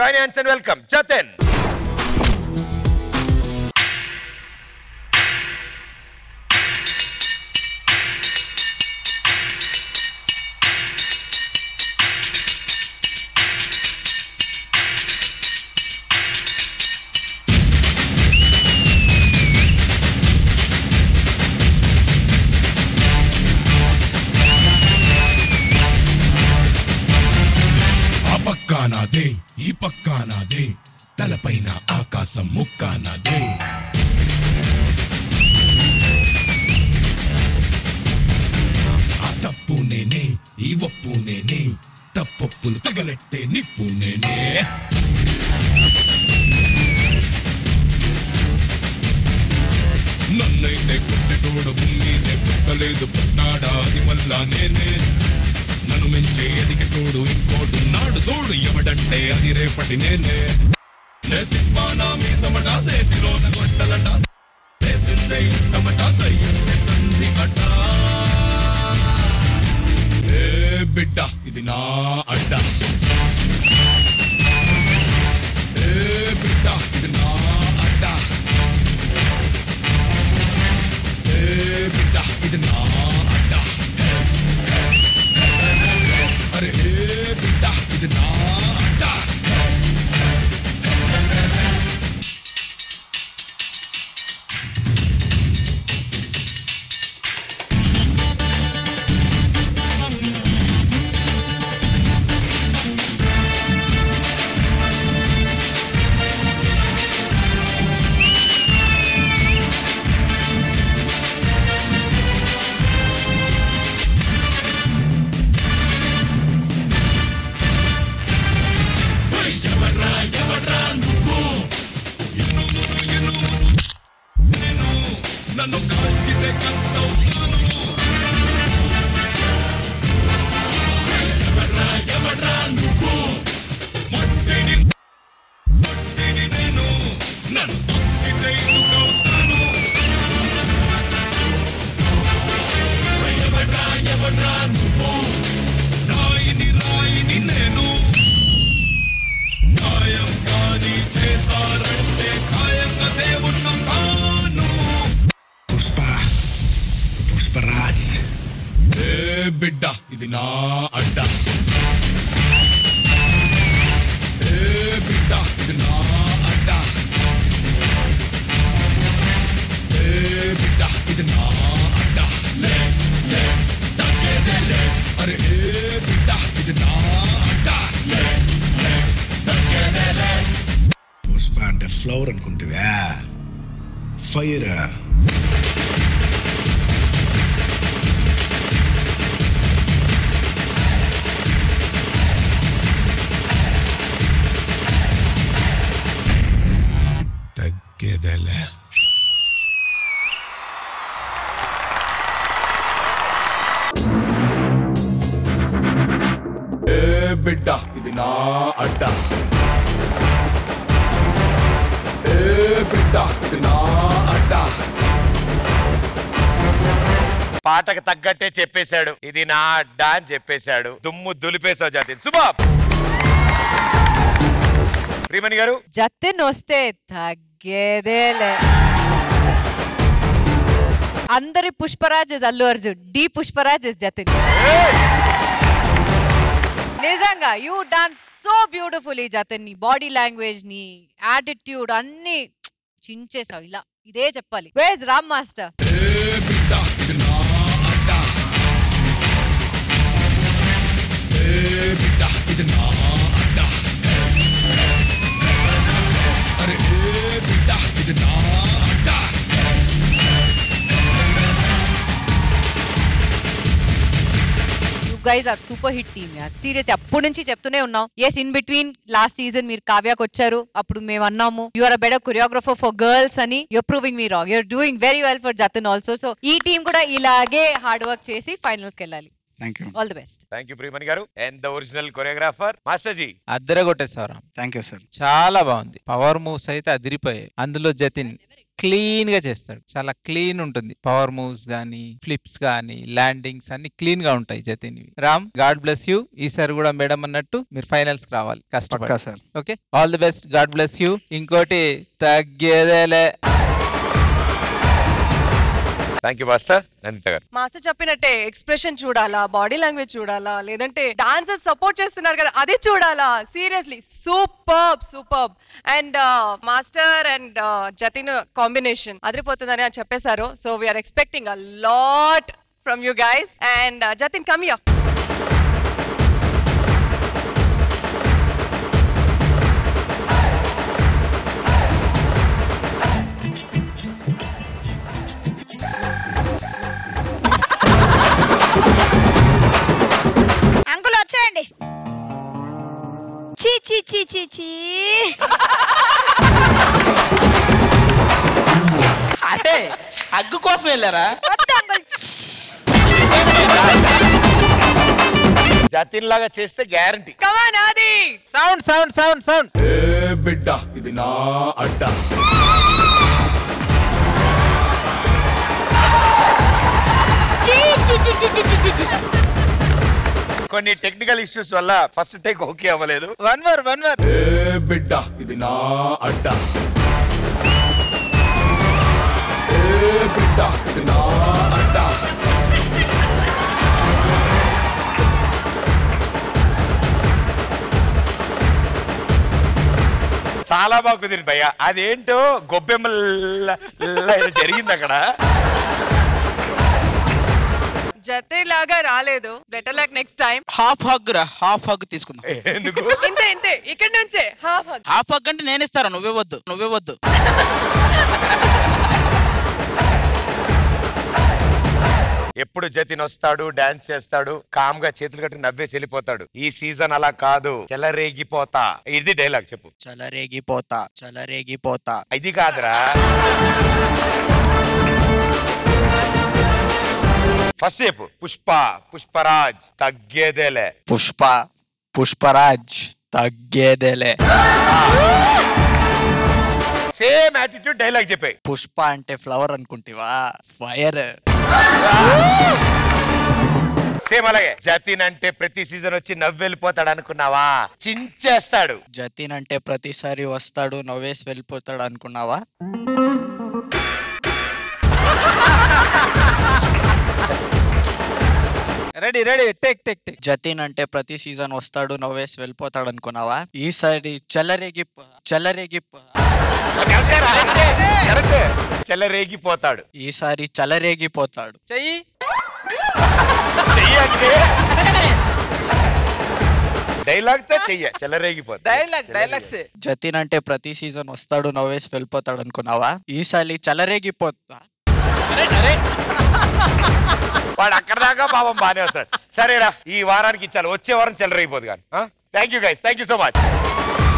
join hands and welcome Jatin ఆ పక్క నాదే ఈ పక్క నాదే తలపైన ఆకాశం ముక్క నాదే ఆ తప్పు నేనే ఈ ఒప్పు నేనే తప్పప్పులు తగలెట్టే నిప్పు నేనే నన్నైతే పుట్టెటోడు భూమినే పుట్టలేదు పుట్టాడా అది మళ్ళా నేనే నన్ను మించే ఎదిగటోడు ఇంకోడు నాడు చూడు ఎవడంటే అది రేపటి నేనే నే తిప్పానా మీ సమటా సేతిలో గొట్టలట చేసిందే టమటా సయ్యింది సంధి అడ్డ ఏ బిడ్డ ఇది నా అడ్డ ఏ బిడ్డ ఇది నా అడ్డ ఏ బిడ్డ ఇది నా అడ్డ అరే ఏ బిడ్డ ఇది నా అడ్డ నన్ను కాల్చితే కత్తవుతాను ఎవడ్రా ఎవడ్రా నువ్వు మట్టిని మట్టిని నేను నన్ను తొక్కితే ఇసుకవుతాను ఎవడ్రా ఎవడ్రా నువ్వు రాయిని రాయిని నేను న్యాయం కానీ చేశారంటే ఖాయంగా దేవుణ్ణం కాను పుష్ప పుష్పరాజ్ ఏ బిడ్డ ఇది నా అడ్డ ఏ బిడ్డ ఇది నా అడ్డ ఏ బిడ్డ ఇది నా అడ్డ లే లే తగ్గేదే లే అరే ఏ బిడ్డ ఇది నా అడ్డ లే లే తగ్గేదే లే పుష్ప అంటే ఫ్లవర్ అనుకుంటువా ఫైర్ తగ్గేదేలే ఏ బిడ్డ ఇది నా అడ్డ ఏ బిడ్డ ఇది నా అడ్డ పాటకు తగ్గట్టే చెప్పేశాడు ఇది నా అడ్డా అని చెప్పేశాడు దుమ్ము దులిపేశావు జతిన్ శుభం ప్రియమణి గారు జతిన్ వస్తే తగ్గేదేలే అందరి Pushparaj is Allu Arjun the Pushparaj is Jatin నిజంగా you dance so beautifully Jatin నీ బాడీ లాంగ్వేజ్ నీ యాటిట్యూడ్ అన్ని చించేసావు ఇలా ఇదే చెప్పాలి వేజ్ రామ్ మాస్టర్ ఏ బిడ్డ ఇది నా అడ్డ ఏ బిడ్డ ఇది నా అడ్డ అరే ఏ బిడ్డ ఇది నా అడ్డ you guys are super hit team యార్ సీరియస్ అప్పటి నుంచి చెప్తూనే ఉన్నాం yes in between last season మీరు కావ్యాకి వచ్చారు అప్పుడు మేము అన్నాము you are a better choreographer for girls అని you're proving me wrong you're doing very well for Jatin also so ఈ టీం కూడా ఇలాగే హార్డ్ వర్క్ చేసి ఫైనల్స్ కి వెళ్ళాలి thank you all the best thank you Priyamani garu and the original choreographer master ji అద్దర కొట్టేశారు thank you sir చాలా బాగుంది పవర్ మూవ్స్ అయితే అదిరిపోయాయి అందులో జతిన్ క్లీన్ గా చేస్తాడు చాలా క్లీన్ ఉంటుంది పవర్ మూవ్స్ గానీ ఫ్లిప్స్ గానీ ల్యాండింగ్స్ అన్ని క్లీన్ గా ఉంటాయి Jatin Ram god bless you ఈసారి కూడా మేడం అన్నట్టు మీరు ఫైనల్స్ కి రావాలి పక్కా కష్టపడి sir okay all the best god bless you ఇంకోటి తగ్గేదేలే థ్యాంక్ యూ మాస్టర్ నందిత గారు మాస్టర్ చెప్పినట్టే ఎక్స్ప్రెషన్ చూడాలా బాడీ లాంగ్వేజ్ చూడాలా లేదంటే డాన్సర్స్ సపోర్ట్ చేస్తున్నారు కదా అది చూడాలా seriously super super and master and Jatin combination అదిరిపోతుందని అని చెప్పేశారు so we are expecting a lot from you guys and Jatin come you uncle వచ్చేయండి చీ చీ చీ చీ చీ అదే అగ్గు కోసం వెళ్ళారా వద్దు అంకుల్ జతిన్ లాగా చేస్తే guarantee come on Aadi sound sound sound sound ఏ బిడ్డ ఇది నా అడ్డ చీ చీ చీ చీ చీ చీ చీ కొన్ని టెక్నికల్ ఇష్యూస్ వల్ల ఫస్ట్ టేక్ ఓకే అవ్వలేదు వన్ మోర్ వన్ మోర్ ఏ బిడ్డ ఇది నా అడ్డ ఏ బిడ్డ ఇది నా అడ్డ చాలా బాగా కుదిరింది భయ్య అదేంటో గొబ్బెమ్మల జరిగింది అక్కడ జతిన్ లాగా రాలేదు better like next time half hug రా హాఫ్ హగ్ తీసుకుందాం ఎందుకు ఇంతే ఇంతే ఇక్కడ నుంచే హాఫ్ హాఫ్ హగ్ అంటే నేను ఇస్తారా నువ్వే వద్దు నువ్వే వద్దు ఎప్పుడు జతిన్ వస్తాడు డాన్స్ చేస్తాడు కామ్ గా చేతులు కట్టి నవ్వేసి వెళ్ళిపోతాడు ఈ సీజన్ అలా కాదు చెలరేగిపోతా ఇది డైలాగ్ చెప్పు చలరేగిపోతా చలరేగిపోతా ఇది కాదురా ఫస్ట్ చెప్పు పుష్ప పుష్పరాజ్ తగ్గేదేలే పుష్ప పుష్పరాజ్ తగ్గేదేలే సేమ్ యాటిట్యూడ్ డైలాగ్ చెప్పే పుష్ప అంటే ఫ్లవర్ అనుకుంటివా ఫైర్ సేమ్ అలాగే జతిన్ అంటే ప్రతి సీజన్ వచ్చి నవ్వెళ్ళిపోతాడు అనుకున్నావా చించేస్తాడు జతిన్ అంటే ప్రతిసారి వస్తాడు నవ్వేసి వెళ్ళిపోతాడు అనుకున్నావా ready ready take take take Jatin అంటే ప్రతి సీజన్ వస్తాడు నవ్వేసి వెళ్ళిపోతాడు అనుకున్నావా ఈసారి చెల్లరేగి చెల్లరేగి చెలరేగిపోతాడు ఈసారి చలరేగిపోతాడు చెయ్యి చెయ్యి అంటే డైలాగ్ తో చెయ్య చెలరేగిపోతాడు డైలాగ్ డైలాగ్స్ జతిన్ అంటే ప్రతి సీజన్ వస్తాడు నవ్వేసి వెళ్ళిపోతాడు అనుకున్నావా ఈసారి చలరేగిపోతా వాడు అక్కడ దాకా పాపం బానే వస్తాడు సరేరా ఈ వారానికి ఇచ్చాలి వచ్చే వారం చెలరేగిపోదు కానీ thank you guys thank you so much